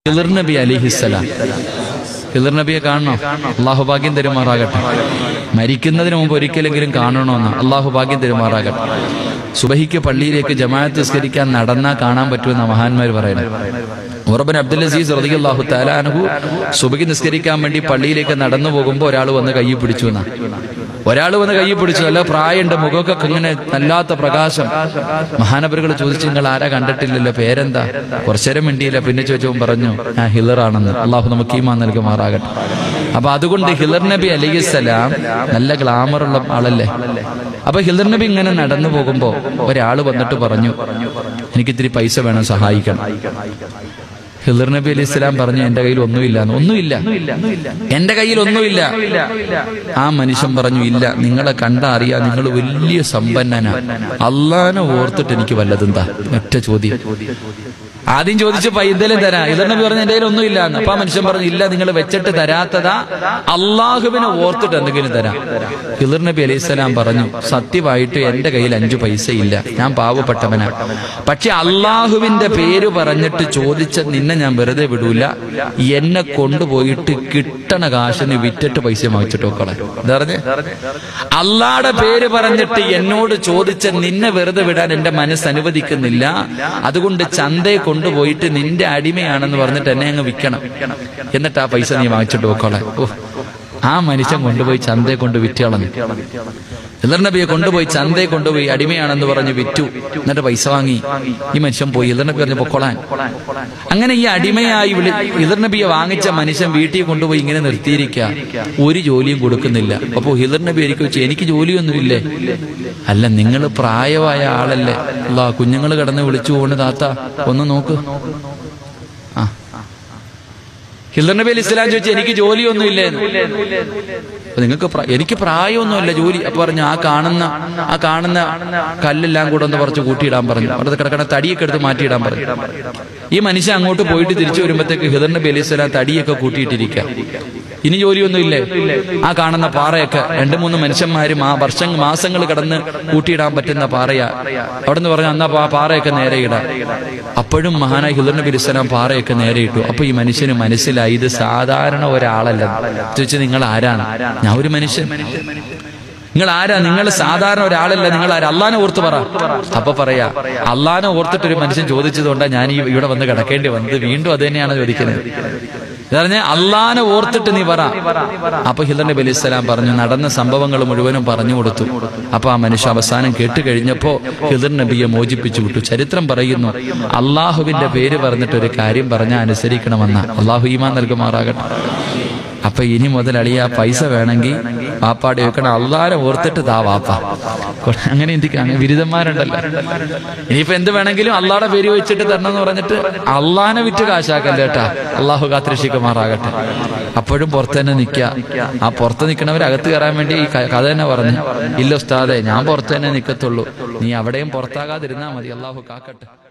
ഹിദർ നബി അലിഹിസ്സലാം ഹിദർ നബിയെ കാണണോ അള്ളാഹു ഭാഗ്യം തരുമാറാകട്ടെ മരിക്കുന്നതിന് മുമ്പ് ഒരിക്കലെങ്കിലും കാണണമെന്ന് അള്ളാഹു ഭാഗ്യം തരുമാറാകട്ടെ സുബഹിക്ക് പള്ളിയിലേക്ക് ജമാഅത്ത് നിസ്കരിക്കാൻ നടന്നാ കാണാൻ പറ്റുമെന്ന മഹാന്മാർ പറയുന്നത് ഉറബൻ അബ്ദുൽ അസീസ് റളിയല്ലാഹു തആലാനഹു സുബഹി നിസ്കരിക്കാൻ വേണ്ടി പള്ളിയിലേക്ക് നടന്നു പോകുമ്പോൾ ഒരാൾ വന്ന് കൈ പിടിച്ചു എന്നാ ഒരാൾ വന്ന് കൈ പിടിച്ചു നല്ല പ്രായമുണ്ട് മുഖമൊക്കെ ഇങ്ങനെ നല്ലാത്ത പ്രകാശം മഹാനപരുകൾ ചോദിച്ചു നിങ്ങൾ ആരാ കണ്ടിട്ടില്ലല്ലോ പേരെന്താ കുറച്ചേരം മിണ്ടിയില്ല പിന്നെ ചോദിച്ചപ്പോൾ പറഞ്ഞു ഞാൻ ഹിലർ ആണെന്ന് അള്ളാഹു നമുക്ക് ഈമാൻ നൽകുമാറാകട്ടെ അപ്പൊ അതുകൊണ്ട് ഹിലർ നബി അലൈഹിസ്സലാം നല്ല ഗ്ലാമറുള്ള ആളല്ലേ അപ്പൊ ഹിലർ നബി ഇങ്ങനെ നടന്നു പോകുമ്പോ ഒരാൾ വന്നിട്ട് പറഞ്ഞു എനിക്കിത്തിരി പൈസ വേണം സഹായിക്കണം ഹിദർ നബി അലൈഹി സ്വലാം പറഞ്ഞു എന്റെ കയ്യിൽ ഒന്നുമില്ല എന്ന്. ഒന്നുമില്ല എന്റെ കയ്യിൽ ഒന്നുമില്ല ആ മനുഷ്യൻ പറഞ്ഞു ഇല്ല നിങ്ങളെ കണ്ടാ അറിയാ നിങ്ങൾ വലിയ സമ്പന്നനാ അള്ളാനെ ഓർത്തിട്ട് എനിക്ക് വല്ലതെന്താ ഒറ്റ ചോദ്യം ആദ്യം ചോദിച്ചപ്പോ എന്തെങ്കിലും തരാ ഹിദർ നബി പറഞ്ഞു എന്റെ കയ്യിൽ ഒന്നുമില്ല എന്ന് അപ്പൊ ആ മനുഷ്യൻ പറഞ്ഞു ഇല്ല നിങ്ങൾ വെച്ചിട്ട് തരാത്തതാ അള്ളാഹുവിനെ ഓർത്തിട്ട് എന്തെങ്കിലും തരാം ഹിദർ നബി അലൈഹി സ്വലാം പറഞ്ഞു സത്യമായിട്ട് എന്റെ കയ്യിൽ അഞ്ചു പൈസ ഇല്ല ഞാൻ പാവപ്പെട്ടവനാ പക്ഷെ അള്ളാഹുവിന്റെ പേര് പറഞ്ഞിട്ട് ചോദിച്ച നിന്നെ ഞാൻ വെറുതെ വിടൂല എന്നെ കൊണ്ടുപോയിട്ട് കിട്ടണ കാശിന് വിറ്റിട്ട് പൈസ വാങ്ങിച്ചിട്ട് നോക്കളെ ഇതറിഞ്ഞ് അള്ളാടെ പേര് പറഞ്ഞിട്ട് എന്നോട് ചോദിച്ച നിന്നെ വെറുതെ വിടാൻ എന്റെ മനസ്സ് അനുവദിക്കുന്നില്ല അതുകൊണ്ട് ചന്തയെ കൊണ്ടുപോയിട്ട് നിന്റെ അടിമയാണെന്ന് പറഞ്ഞിട്ട് എന്നെ അങ്ങ് വിൽക്കണം എന്നിട്ട് ആ പൈസ നീ വാങ്ങിച്ചിട്ട് നോക്കളെ ഓ ആ മനുഷ്യൻ കൊണ്ടുപോയി ചന്തയെ കൊണ്ട് വിറ്റളഞ്ഞു ഹിദർ നബിയെ കൊണ്ടുപോയി ചന്തയെ കൊണ്ടുപോയി അടിമയാണെന്ന് പറഞ്ഞ് വിറ്റു എന്നിട്ട് പൈസ വാങ്ങി ഈ മനുഷ്യൻ പോയി ഹിദർ നബി പറഞ്ഞു പൊക്കോളാൻ അങ്ങനെ ഈ അടിമയായി വിളി ഹിദർ നബിയെ വാങ്ങിച്ച മനുഷ്യൻ വീട്ടിൽ കൊണ്ടുപോയി ഇങ്ങനെ നിർത്തിയിരിക്കുക ഒരു ജോലിയും കൊടുക്കുന്നില്ല അപ്പോ ഹിദർ നബി എനിക്ക് വെച്ചു എനിക്ക് ജോലിയൊന്നുമില്ലേ അല്ല നിങ്ങൾ പ്രായമായ ആളല്ലേ അല്ല കുഞ്ഞുങ്ങൾ കടന്ന് വിളിച്ചു പോണ് താത്ത ഒന്ന് നോക്ക് ആ ഹിദർ നബി അലി ഇസ്ലാം ചോദിച്ചു എനിക്ക് ജോലിയൊന്നുമില്ലേ അപ്പൊ നിങ്ങൾക്ക് പ്ര- എനിക്ക് പ്രായമൊന്നുമില്ല ജോലി അപ്പൊ പറഞ്ഞു ആ കാണുന്ന ആ കാണുന്ന കല്ലെല്ലാം കൂടെ ഒന്ന് കുറച്ച് കൂട്ടിയിടാൻ പറഞ്ഞു അവിടെ കിടക്കണ തടിയൊക്കെ എടുത്ത് മാറ്റിയിടാൻ പറഞ്ഞു ഈ മനുഷ്യൻ അങ്ങോട്ട് പോയിട്ട് തിരിച്ചു വരുമ്പോഴത്തേക്ക് ഹിദർ നബി അലൈഹി സ്വലാം തടിയൊക്കെ കൂട്ടിയിട്ടിരിക്കുക ഇനി ജോലിയൊന്നും ഇല്ലേ ആ കാണുന്ന പാറയൊക്കെ രണ്ടു മൂന്ന് മനുഷ്യന്മാരും ആ വർഷം മാസങ്ങൾ കടന്ന് കൂട്ടിയിടാൻ പറ്റുന്ന പാറയാ അവിടെ നിന്ന് പറഞ്ഞു അന്നാ ആ പാറയൊക്കെ നേരെ ഇടാം അപ്പോഴും മഹാനായ ഹിദർ നബി അലൈഹി സ്വലാം പാറയൊക്കെ നേരെ ഇട്ടു അപ്പൊ ഈ മനുഷ്യന് മനസ്സിലായി ഇത് സാധാരണ ഒരാളല്ല ചോദിച്ചു നിങ്ങൾ ആരാണ് ഞാൻ ഒരു മനുഷ്യൻ നിങ്ങൾ ആരാ നിങ്ങൾ സാധാരണ ഒരാളല്ല നിങ്ങൾ ആരാ അള്ളാനെ ഓർത്ത് പറ അപ്പൊ പറയാ അള്ളാനെ ഓർത്തിട്ട് ഒരു മനുഷ്യൻ ചോദിച്ചതുകൊണ്ടാണ് ഞാൻ ഈ ഇവിടെ വന്ന് കിടക്കേണ്ടി വന്നത് വീണ്ടും അത് തന്നെയാണ് ചോദിക്കുന്നത് പറഞ്ഞ അള്ളാനെ ഓർത്തിട്ട് നീ പറ അപ്പൊ ഹിദർ നബി അലൈഹി സ്വലാം പറഞ്ഞു നടന്ന സംഭവങ്ങൾ മുഴുവനും പറഞ്ഞു കൊടുത്തു അപ്പൊ ആ മനുഷ്യ അവസാനം കേട്ട് കഴിഞ്ഞപ്പോ ഹിദർ നബിയെ മോചിപ്പിച്ചു വിട്ടു ചരിത്രം പറയുന്നു അള്ളാഹുവിന്റെ പേര് പറഞ്ഞിട്ട് ഒരു കാര്യം പറഞ്ഞാൽ അനുസരിക്കണമെന്ന അള്ളാഹു ഈമാൻ നൽകുമാറാകട്ടെ അപ്പൊ ഇനി മുതൽ അളിയ പൈസ വേണമെങ്കിൽ വാപ്പാടി വെക്കണം അള്ളാരെ ഓർത്തിട്ട് താ വാപ്പ അങ്ങനെ എന്തിക്ക് അങ്ങനെ ബിരുദന്മാരുണ്ടല്ലോ ഇനിയിപ്പോ എന്ത് വേണമെങ്കിലും അള്ളാടെ പേര് വെച്ചിട്ട് തരണം എന്ന് പറഞ്ഞിട്ട് അള്ളാനെ വിറ്റ് കാശാക്കല്ലേ കേട്ടാ അള്ളാഹു കാത്തിരക്ഷിക്കുമാറാകട്ടെ അപ്പോഴും പുറത്ത് തന്നെ നിൽക്കുക ആ പുറത്ത് നിൽക്കണവർ അകത്ത് കയറാൻ വേണ്ടി ഈ ക- കഥ തന്നെ പറഞ്ഞു ഇല്ല ഉസ്താദെ ഞാൻ പുറത്ത് തന്നെ നിൽക്കത്തുള്ളൂ നീ അവിടെയും പുറത്താകാതിരുന്നാ മതി അള്ളാഹു കാക്കട്ടെ